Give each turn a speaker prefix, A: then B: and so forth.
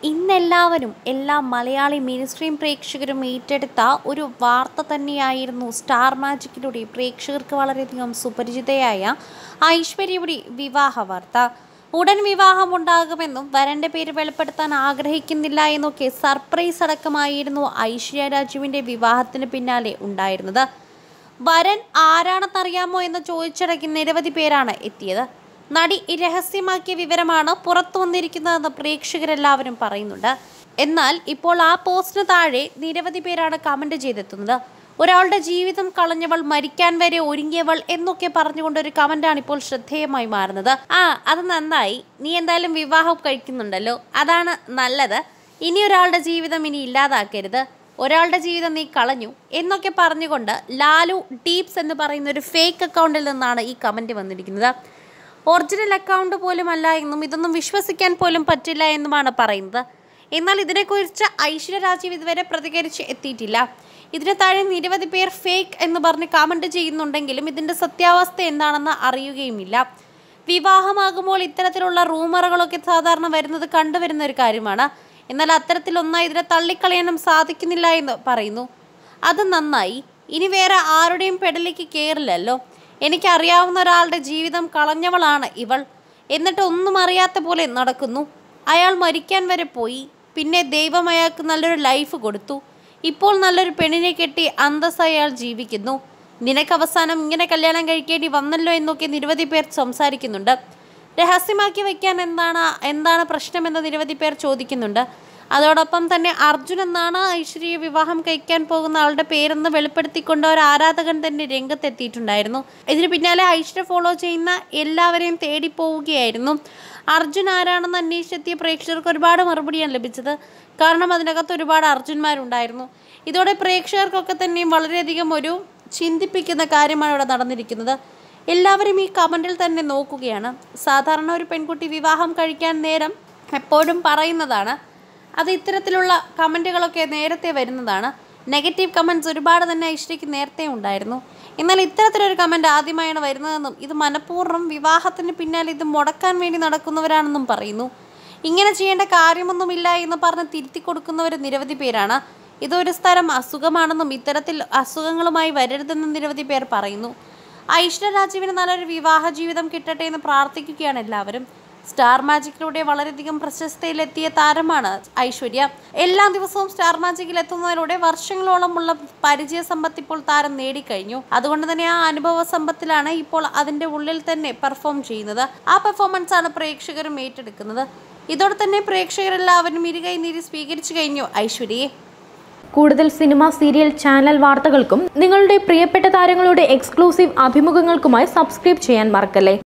A: ഇന്നെല്ലാവരും എല്ലാ മലയാളി മിനിസ്ട്രീം പ്രേക്ഷകരും ഏറ്റെടുത്ത ഒരു വാർത്ത തന്നെയായിരുന്നു സ്റ്റാർ മാജിക്കിലൂടെ പ്രേക്ഷകർക്ക് വളരെയധികം സുപരിചിതയായ ഐശ്വര്യയുടെ വിവാഹ വാർത്ത ഉടൻ വിവാഹം ഉണ്ടാകുമെന്നും വരൻ്റെ പേര് വെളിപ്പെടുത്താൻ ആഗ്രഹിക്കുന്നില്ല എന്നൊക്കെ സർപ്രൈസ് അടക്കമായിരുന്നു ഐശ്വര്യ രാജുവിൻ്റെ വിവാഹത്തിന് പിന്നാലെ ഉണ്ടായിരുന്നത് വരൻ ആരാണെന്നറിയാമോ എന്ന് ചോദിച്ചിടയ്ക്ക് നിരവധി പേരാണ് എത്തിയത് നടി രഹസ്യമാക്കിയ വിവരമാണ് പുറത്തു വന്നിരിക്കുന്നതെന്ന് പ്രേക്ഷകരെല്ലാവരും പറയുന്നുണ്ട് എന്നാൽ ഇപ്പോൾ ആ പോസ്റ്റിന് താഴെ നിരവധി പേരാണ് കമന്റ് ചെയ്തെത്തുന്നത് ഒരാളുടെ ജീവിതം കളഞ്ഞവൾ മരിക്കാൻ വരെ ഒരുങ്ങിയവൾ എന്നൊക്കെ പറഞ്ഞുകൊണ്ട് ഒരു കമന്റാണ് ഇപ്പോൾ ശ്രദ്ധേയമായി മാറുന്നത് ആ അത് നന്നായി നീ എന്തായാലും വിവാഹം കഴിക്കുന്നുണ്ടല്ലോ അതാണ് നല്ലത് ഇനി ഒരാളുടെ ജീവിതം ഇനി ഇല്ലാതാക്കരുത് ഒരാളുടെ ജീവിതം നീ കളഞ്ഞു എന്നൊക്കെ പറഞ്ഞുകൊണ്ട് ലാലു ഡീപ്സ് എന്ന് പറയുന്ന ഒരു ഫേക്ക് അക്കൗണ്ടിൽ നിന്നാണ് ഈ കമന്റ് വന്നിരിക്കുന്നത് ഒറിജിനൽ അക്കൗണ്ട് പോലും അല്ല എന്നും ഇതൊന്നും വിശ്വസിക്കാൻ പോലും പറ്റില്ല എന്നുമാണ് പറയുന്നത് എന്നാൽ ഇതിനെക്കുറിച്ച് ഐശ്വര്യ രാജീവ് ഇതുവരെ പ്രതികരിച്ച് എത്തിയിട്ടില്ല ഇതിന് താഴെ നിരവധി പേർ ഫേക്ക് എന്ന് പറഞ്ഞ് കമന്റ് ചെയ്യുന്നുണ്ടെങ്കിലും ഇതിൻ്റെ സത്യാവസ്ഥ എന്താണെന്ന് അറിയുകയുമില്ല വിവാഹമാകുമ്പോൾ ഇത്തരത്തിലുള്ള റൂമറുകളൊക്കെ സാധാരണ വരുന്നത് കണ്ടുവരുന്ന ഒരു കാര്യമാണ് എന്നാൽ അത്തരത്തിലൊന്നായി ഇതിനെ തള്ളിക്കളയാനും സാധിക്കുന്നില്ല എന്ന് പറയുന്നു അത് നന്നായി ഇനി വേറെ ആരുടെയും പെടലേക്ക് കയറില്ലല്ലോ എനിക്കറിയാവുന്ന ഒരാളുടെ ജീവിതം കളഞ്ഞവളാണ് ഇവൾ എന്നിട്ട് ഒന്നും അറിയാത്ത പോലെ നടക്കുന്നു അയാൾ മരിക്കാൻ വരെ പോയി പിന്നെ ദൈവം അയാൾക്ക് നല്ലൊരു ലൈഫ് കൊടുത്തു ഇപ്പോൾ നല്ലൊരു പെണ്ണിനെ കെട്ടി അന്തസ് അയാൾ ജീവിക്കുന്നു നിനക്ക് അവസാനം ഇങ്ങനെ കല്യാണം കഴിക്കേണ്ടി വന്നല്ലോ എന്നൊക്കെ നിരവധി പേർ സംസാരിക്കുന്നുണ്ട് രഹസ്യമാക്കി വെക്കാൻ എന്താണ് എന്താണ് പ്രശ്നമെന്ന് നിരവധി പേർ ചോദിക്കുന്നുണ്ട് അതോടൊപ്പം തന്നെ അർജുൻ എന്നാണ് ഐശ്വര്യ വിവാഹം കഴിക്കാൻ പോകുന്ന ആളുടെ പേരെന്ന് വെളിപ്പെടുത്തിക്കൊണ്ട് ഒരു ആരാധകൻ തന്നെ രംഗത്തെത്തിയിട്ടുണ്ടായിരുന്നു ഇതിന് പിന്നാലെ ഐശ്വര്യ ഫോളോ ചെയ്യുന്ന എല്ലാവരെയും തേടി പോവുകയായിരുന്നു അർജുൻ ആരാണെന്ന് അന്വേഷിച്ചെത്തിയ പ്രേക്ഷകർക്ക് ഒരുപാട് മറുപടിയാണ് ലഭിച്ചത് കാരണം അതിനകത്ത് ഒരുപാട് അർജുന്മാരുണ്ടായിരുന്നു ഇതോടെ പ്രേക്ഷകർക്കൊക്കെ തന്നെയും വളരെയധികം ഒരു ചിന്തിപ്പിക്കുന്ന കാര്യമാണ് ഇവിടെ നടന്നിരിക്കുന്നത് എല്ലാവരും ഈ കമൻറ്റിൽ തന്നെ നോക്കുകയാണ് സാധാരണ ഒരു പെൺകുട്ടി വിവാഹം കഴിക്കാൻ നേരം എപ്പോഴും പറയുന്നതാണ് അത് ഇത്തരത്തിലുള്ള കമൻറ്റുകളൊക്കെ നേരത്തെ വരുന്നതാണ് നെഗറ്റീവ് കമൻറ്റ്സ് ഒരുപാട് തന്നെ ഐശ്വര്യക്ക് നേരത്തെ ഉണ്ടായിരുന്നു എന്നാൽ ഇത്തരത്തിലൊരു കമൻറ്റ് ആദ്യമായാണ് വരുന്നതെന്നും ഇത് മനഃപൂർവ്വം വിവാഹത്തിന് പിന്നാലെ ഇത് മുടക്കാൻ വേണ്ടി നടക്കുന്നവരാണെന്നും പറയുന്നു ഇങ്ങനെ ചെയ്യേണ്ട കാര്യമൊന്നുമില്ല എന്ന് പറഞ്ഞ് തിരുത്തി കൊടുക്കുന്നവർ നിരവധി പേരാണ് ഇതൊരു സ്ഥലം അസുഖമാണെന്നും ഇത്തരത്തിൽ അസുഖങ്ങളുമായി വരരുതെന്നും നിരവധി പേർ പറയുന്നു ഐശ്വര്യ രാജീവിന് നല്ലൊരു വിവാഹ ജീവിതം കിട്ടട്ടെ എന്ന് പ്രാർത്ഥിക്കുകയാണ് എല്ലാവരും സ്റ്റാർ മാജിക്കിലൂടെ വളരെയധികം പ്രശസ്തയിലെത്തിയ താരമാണ് ഐശ്വര്യ എല്ലാ ദിവസവും സ്റ്റാർ മാജിക്കിൽ എത്തുന്നതിലൂടെ വർഷങ്ങളോളമുള്ള പരിചയ സമ്പത്ത് ഇപ്പോൾ താരം നേടിക്കഴിഞ്ഞു അതുകൊണ്ട് തന്നെ ആ അനുഭവ സമ്പത്തിലാണ് ഇപ്പോൾ അതിൻ്റെ ഉള്ളിൽ തന്നെ പെർഫോം ചെയ്യുന്നത് ആ പെർഫോമൻസ് ആണ് പ്രേക്ഷകരും ഏറ്റെടുക്കുന്നത് ഇതോടെ തന്നെ പ്രേക്ഷകരെല്ലാവരും ഇരുകൈ നീരി സ്വീകരിച്ചു കഴിഞ്ഞു ഐശ്വര്യയെ
B: കൂടുതൽ സിനിമ സീരിയൽ ചാനൽ വാർത്തകൾക്കും നിങ്ങളുടെ പ്രിയപ്പെട്ട താരങ്ങളുടെ എക്സ്ക്ലൂസീവ് അഭിമുഖങ്ങൾക്കുമായി സബ്സ്ക്രൈബ് ചെയ്യാൻ മറക്കല്ലേ